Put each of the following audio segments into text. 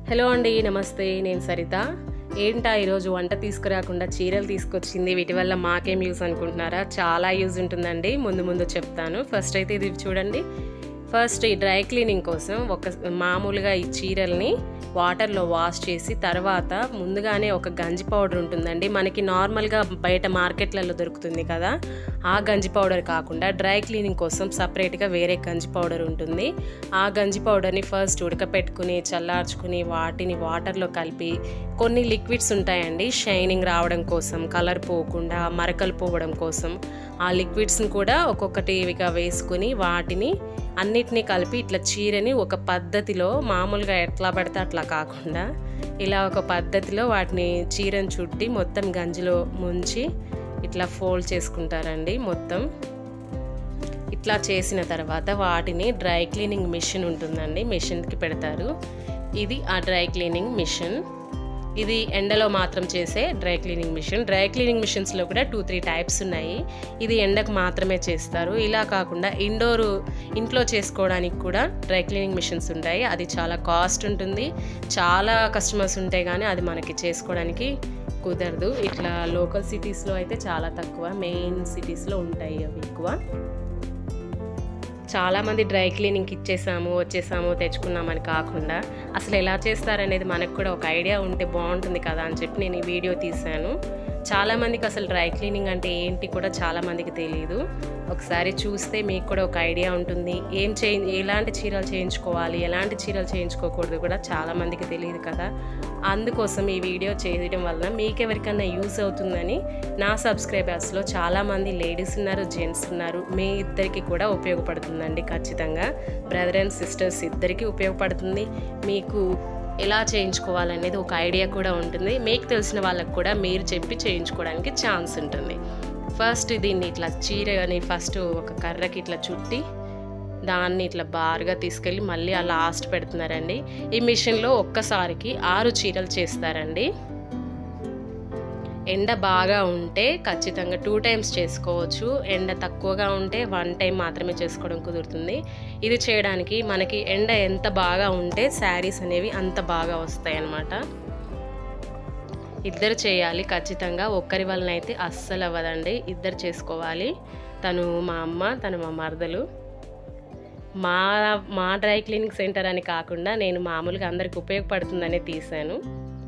hello అండి నమస్తే నేను సరిత ఏంటా ఈరోజు వంట తీసుకురాకుండా చీరలు తీసుకొచ్చింది వీటి వల్ల మాకేం యూజ్ అనుకుంటున్నారా చాలా యూజ్ ఉంటుందండి ముందు ముందు చెప్తాను ఫస్ట్ అయితే ఇది చూడండి ఫస్ట్ ఈ డ్రై క్లీనింగ్ కోసం ఒక మామూలుగా ఈ చీరల్ని వాటర్లో వాష్ చేసి తర్వాత ముందుగానే ఒక గంజి పౌడర్ ఉంటుందండి మనకి నార్మల్గా బయట మార్కెట్లలో దొరుకుతుంది కదా ఆ గంజి పౌడర్ కాకుండా డ్రై క్లీనింగ్ కోసం సపరేట్గా వేరే గంజి పౌడర్ ఉంటుంది ఆ గంజి పౌడర్ని ఫస్ట్ ఉడకపెట్టుకుని చల్లార్చుకుని వాటిని వాటర్లో కలిపి కొన్ని లిక్విడ్స్ ఉంటాయండి షైనింగ్ రావడం కోసం కలర్ పోకుండా మరకలు పోవడం కోసం ఆ లిక్విడ్స్ని కూడా ఒక్కొక్కటిగా వేసుకుని వాటిని అన్నిటినీ కలిపి ఇట్లా చీరని ఒక పద్ధతిలో మామూలుగా ఎట్లా పడితే అట్లా కాకుండా ఇలా ఒక పద్ధతిలో వాటిని చీరను చుట్టి మొత్తం గంజిలో ముంచి ఇట్లా ఫోల్డ్ చేసుకుంటారండి మొత్తం ఇట్లా చేసిన తర్వాత వాటిని డ్రై క్లీనింగ్ మిషన్ ఉంటుందండి మిషన్కి పెడతారు ఇది ఆ డ్రై క్లీనింగ్ మిషన్ ఇది ఎండలో మాత్రం చేసే dry cleaning machine dry cleaning మిషన్స్లో కూడా టూ త్రీ టైప్స్ ఉన్నాయి ఇది ఎండకు మాత్రమే చేస్తారు ఇలా కాకుండా ఇండోర్ ఇంట్లో చేసుకోవడానికి కూడా డ్రై క్లీనింగ్ మిషన్స్ ఉంటాయి అది చాలా కాస్ట్ ఉంటుంది చాలా కస్టమర్స్ ఉంటాయి కానీ అది మనకి చేసుకోవడానికి కుదరదు ఇట్లా లోకల్ సిటీస్లో అయితే చాలా తక్కువ మెయిన్ సిటీస్లో ఉంటాయి అవి ఎక్కువ చాలామంది డ్రై క్లీనింగ్కి ఇచ్చేసాము వచ్చేసాము తెచ్చుకున్నామని కాకుండా అసలు ఎలా చేస్తారనేది మనకు కూడా ఒక ఐడియా ఉంటే బాగుంటుంది కదా అని చెప్పి నేను ఈ వీడియో తీశాను చాలామందికి అసలు డ్రై క్లీనింగ్ అంటే ఏంటి కూడా చాలామందికి తెలియదు ఒకసారి చూస్తే మీకు కూడా ఒక ఐడియా ఉంటుంది ఏం చే ఎలాంటి చీరలు చేయించుకోవాలి ఎలాంటి చీరలు చేయించుకోకూడదు కూడా చాలామందికి తెలియదు కదా అందుకోసం ఈ వీడియో చేయడం వల్ల మీకు ఎవరికైనా యూస్ అవుతుందని నా సబ్స్క్రైబర్స్లో చాలామంది లేడీస్ ఉన్నారు జెంట్స్ ఉన్నారు మీ ఇద్దరికి కూడా ఉపయోగపడుతుందండి ఖచ్చితంగా బ్రదర్ అండ్ సిస్టర్స్ ఇద్దరికి ఉపయోగపడుతుంది మీకు ఎలా చేయించుకోవాలనేది ఒక ఐడియా కూడా ఉంటుంది మీకు తెలిసిన వాళ్ళకు కూడా మీరు చెప్పి చేయించుకోవడానికి ఛాన్స్ ఉంటుంది ఫస్ట్ దీన్ని ఇట్లా చీరని ఫస్ట్ ఒక కర్రకి ఇట్లా చుట్టి దాన్ని ఇట్లా బారుగా తీసుకెళ్ళి మళ్ళీ ఆ లాస్ట్ పెడుతున్నారండి ఈ మిషన్లో ఒక్కసారికి ఆరు చీరలు చేస్తారండి ఎండ బాగా ఉంటే ఖచ్చితంగా టూ టైమ్స్ చేసుకోవచ్చు ఎండ తక్కువగా ఉంటే వన్ టైం మాత్రమే చేసుకోవడం కుదురుతుంది ఇది చేయడానికి మనకి ఎండ ఎంత బాగా ఉంటే శారీస్ అనేవి అంత బాగా వస్తాయి అన్నమాట ఇద్దరు చేయాలి ఖచ్చితంగా ఒక్కరి వలన అయితే అస్సలు అవ్వదండి ఇద్దరు చేసుకోవాలి తను మా అమ్మ తను మా మరదలు మా మా డ్రై క్లీనింగ్ సెంటర్ అని కాకుండా నేను మామూలుగా అందరికి ఉపయోగపడుతుందనే తీశాను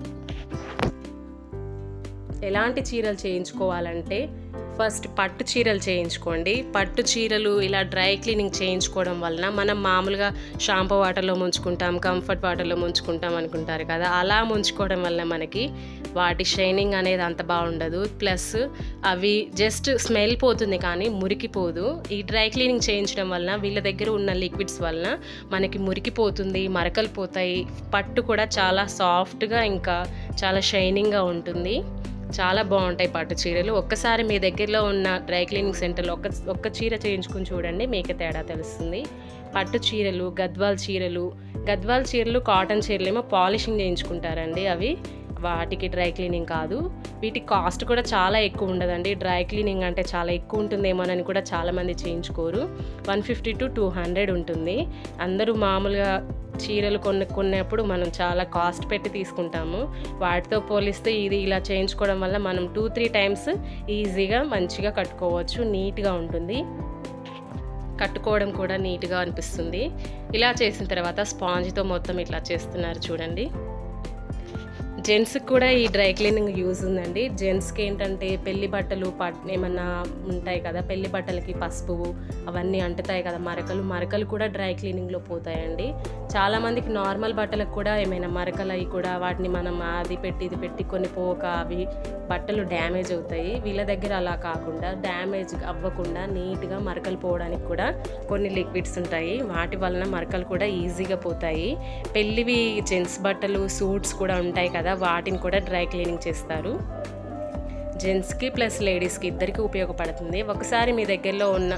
ఎలాంటి చీరలు చేయించుకోవాలంటే ఫస్ట్ పట్టు చీరలు చేయించుకోండి పట్టు చీరలు ఇలా డ్రై క్లీనింగ్ చేయించుకోవడం వలన మనం మామూలుగా షాంపూ వాటర్లో ముంచుకుంటాం కంఫర్ట్ వాటర్లో ముంచుకుంటాం అనుకుంటారు కదా అలా ముంచుకోవడం వల్ల మనకి వాటి షైనింగ్ అనేది అంత బాగుండదు ప్లస్ అవి జస్ట్ స్మెల్ పోతుంది కానీ మురికిపోదు ఈ డ్రై క్లీనింగ్ చేయించడం వలన వీళ్ళ దగ్గర ఉన్న లిక్విడ్స్ వలన మనకి మురికిపోతుంది మరకలు పోతాయి పట్టు కూడా చాలా సాఫ్ట్గా ఇంకా చాలా షైనింగ్గా ఉంటుంది చాలా బాగుంటాయి పట్టు చీరలు ఒక్కసారి మీ దగ్గరలో ఉన్న డ్రై క్లీనింగ్ సెంటర్లో ఒక్క ఒక్క చీర చేయించుకుని చూడండి మీకే తేడా తెలుస్తుంది పట్టు చీరలు గద్వాల్ చీరలు గద్వాల్ చీరలు కాటన్ చీరలు ఏమో పాలిషింగ్ చేయించుకుంటారండి అవి వాటికి డ్రై క్లీనింగ్ కాదు వీటి కాస్ట్ కూడా చాలా ఎక్కువ ఉండదండి డ్రై క్లీనింగ్ అంటే చాలా ఎక్కువ ఉంటుందేమోనని కూడా చాలామంది చేయించుకోరు one fifty to two hundred ఉంటుంది అందరూ మామూలుగా చీరలు కొన్న కొన్నప్పుడు మనం చాలా కాస్ట్ పెట్టి తీసుకుంటాము వాటితో పోలిస్తే ఇది ఇలా చేయించుకోవడం వల్ల మనం టూ త్రీ టైమ్స్ ఈజీగా మంచిగా కట్టుకోవచ్చు నీట్గా ఉంటుంది కట్టుకోవడం కూడా నీట్గా అనిపిస్తుంది ఇలా చేసిన తర్వాత స్పాంజ్తో మొత్తం ఇట్లా చేస్తున్నారు చూడండి జెంట్స్కి కూడా ఈ డ్రై క్లీనింగ్ యూజ్ ఉందండి జెంట్స్కి ఏంటంటే పెళ్లి బట్టలు పట్ ఏమన్నా ఉంటాయి కదా పెళ్లి బట్టలకి పసుపు అవన్నీ అంటుతాయి కదా మరకలు మరకలు కూడా డ్రై క్లీనింగ్లో పోతాయండి చాలామందికి నార్మల్ బట్టలకు కూడా ఏమైనా మరకలు అవి కూడా వాటిని మనం అది పెట్టి ఇది పెట్టి కొన్ని పోక అవి బట్టలు డ్యామేజ్ అవుతాయి వీళ్ళ దగ్గర అలా కాకుండా డ్యామేజ్ అవ్వకుండా నీట్గా మరకలు పోవడానికి కూడా కొన్ని లిక్విడ్స్ ఉంటాయి వాటి వలన మరకలు కూడా ఈజీగా పోతాయి పెళ్ళివి జెంట్స్ బట్టలు సూట్స్ కూడా ఉంటాయి కదా వాటిని కూడా డ్రై క్లీనింగ్ చేస్తారు జెంట్స్కి ప్లస్ లేడీస్కి ఇద్దరికి ఉపయోగపడుతుంది ఒకసారి మీ దగ్గరలో ఉన్న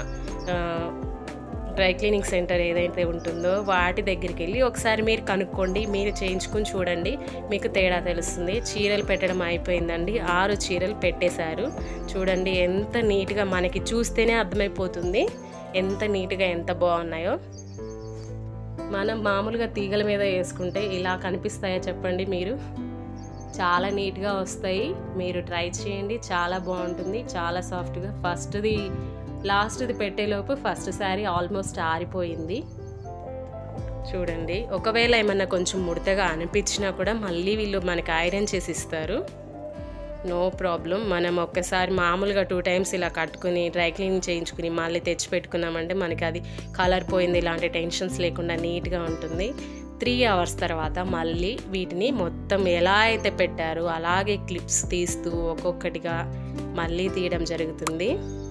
డ్రై క్లీనింగ్ సెంటర్ ఏదైతే ఉంటుందో వాటి దగ్గరికి వెళ్ళి ఒకసారి మీరు కనుక్కోండి మీరు చేయించుకుని చూడండి మీకు తేడా తెలుస్తుంది చీరలు పెట్టడం అయిపోయిందండి ఆరు చీరలు పెట్టేశారు చూడండి ఎంత నీట్గా మనకి చూస్తేనే అర్థమైపోతుంది ఎంత నీట్గా ఎంత బాగున్నాయో మనం మామూలుగా తీగల మీద వేసుకుంటే ఇలా కనిపిస్తాయా చెప్పండి మీరు చాలా నీట్గా వస్తాయి మీరు ట్రై చేయండి చాలా బాగుంటుంది చాలా సాఫ్ట్గా ఫస్ట్ది లాస్ట్ది పెట్టేలోపు ఫస్ట్ శారీ ఆల్మోస్ట్ ఆరిపోయింది చూడండి ఒకవేళ ఏమన్నా కొంచెం ముడతగా అనిపించినా కూడా మళ్ళీ వీళ్ళు మనకి ఐరన్ చేసి ఇస్తారు నో ప్రాబ్లం మనం ఒక్కసారి మామూలుగా టూ టైమ్స్ ఇలా కట్టుకుని డ్రై క్లీనింగ్ చేయించుకుని మళ్ళీ తెచ్చి పెట్టుకున్నామంటే మనకి అది కలర్ పోయింది ఇలాంటి టెన్షన్స్ లేకుండా నీట్గా ఉంటుంది త్రీ అవర్స్ తర్వాత మళ్ళీ వీటిని మొత్తం ఎలా అయితే పెట్టారో అలాగే క్లిప్స్ తీస్తూ ఒక్కొక్కటిగా మళ్ళీ తీయడం జరుగుతుంది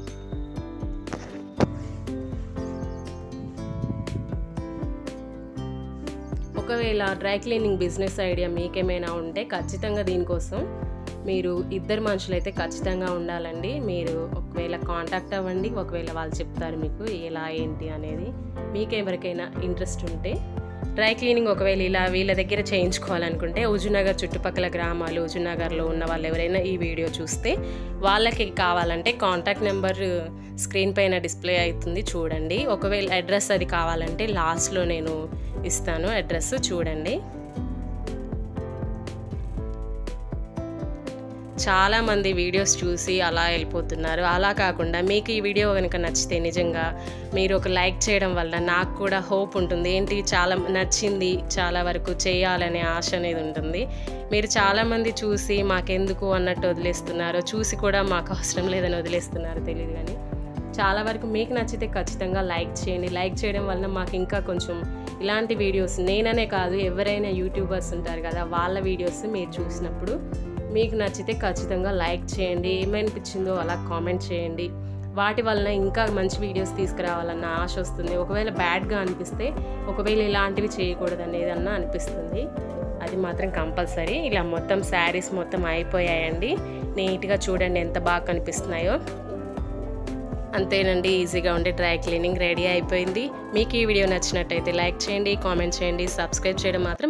ఒకవేళ డ్రై క్లీనింగ్ బిజినెస్ ఐడియా మీకేమైనా ఉంటే ఖచ్చితంగా దీనికోసం మీరు ఇద్దరు మనుషులు అయితే ఖచ్చితంగా ఉండాలండి మీరు ఒకవేళ కాంటాక్ట్ అవ్వండి ఒకవేళ వాళ్ళు చెప్తారు మీకు ఎలా ఏంటి అనేది మీకు ఎవరికైనా ఇంట్రెస్ట్ ఉంటే డ్రై క్లీనింగ్ ఒకవేళ ఇలా వీళ్ళ దగ్గర చేయించుకోవాలనుకుంటే హుజునగర్ చుట్టుపక్కల గ్రామాలు హుజునగర్లో ఉన్న వాళ్ళు ఎవరైనా ఈ వీడియో చూస్తే వాళ్ళకి కావాలంటే కాంటాక్ట్ నెంబర్ స్క్రీన్ పైన డిస్ప్లే అవుతుంది చూడండి ఒకవేళ అడ్రస్ అది కావాలంటే లాస్ట్లో నేను ఇస్తాను అడ్రస్ చూడండి చాలామంది వీడియోస్ చూసి అలా వెళ్ళిపోతున్నారు అలా కాకుండా మీకు ఈ వీడియో కనుక నచ్చితే నిజంగా మీరు ఒక లైక్ చేయడం వల్ల నాకు కూడా హోప్ ఉంటుంది ఏంటి చాలా నచ్చింది చాలా వరకు చేయాలనే ఆశ అనేది ఉంటుంది మీరు చాలామంది చూసి మాకెందుకు అన్నట్టు వదిలేస్తున్నారు చూసి కూడా మాకు అవసరం లేదని వదిలేస్తున్నారు తెలియదు కానీ చాలా వరకు మీకు నచ్చితే ఖచ్చితంగా లైక్ చేయండి లైక్ చేయడం వలన మాకు ఇంకా కొంచెం ఇలాంటి వీడియోస్ నేననే కాదు ఎవరైనా యూట్యూబర్స్ ఉంటారు కదా వాళ్ళ వీడియోస్ మీరు చూసినప్పుడు మీకు నచ్చితే ఖచ్చితంగా లైక్ చేయండి ఏమనిపించిందో అలా కామెంట్ చేయండి వాటి వలన ఇంకా మంచి వీడియోస్ తీసుకురావాలన్న ఆశ వస్తుంది ఒకవేళ బ్యాడ్గా అనిపిస్తే ఒకవేళ ఇలాంటివి చేయకూడదు అనేది అన్న అనిపిస్తుంది అది మాత్రం కంపల్సరీ ఇలా మొత్తం శారీస్ మొత్తం అయిపోయాయండి నీట్గా చూడండి ఎంత బాగా కనిపిస్తున్నాయో అంతేనండి ఈజీగా ఉండే డ్రై క్లీనింగ్ రెడీ అయిపోయింది మీకు ఈ వీడియో నచ్చినట్టయితే లైక్ చేయండి కామెంట్ చేయండి సబ్స్క్రైబ్ చేయడం మాత్రం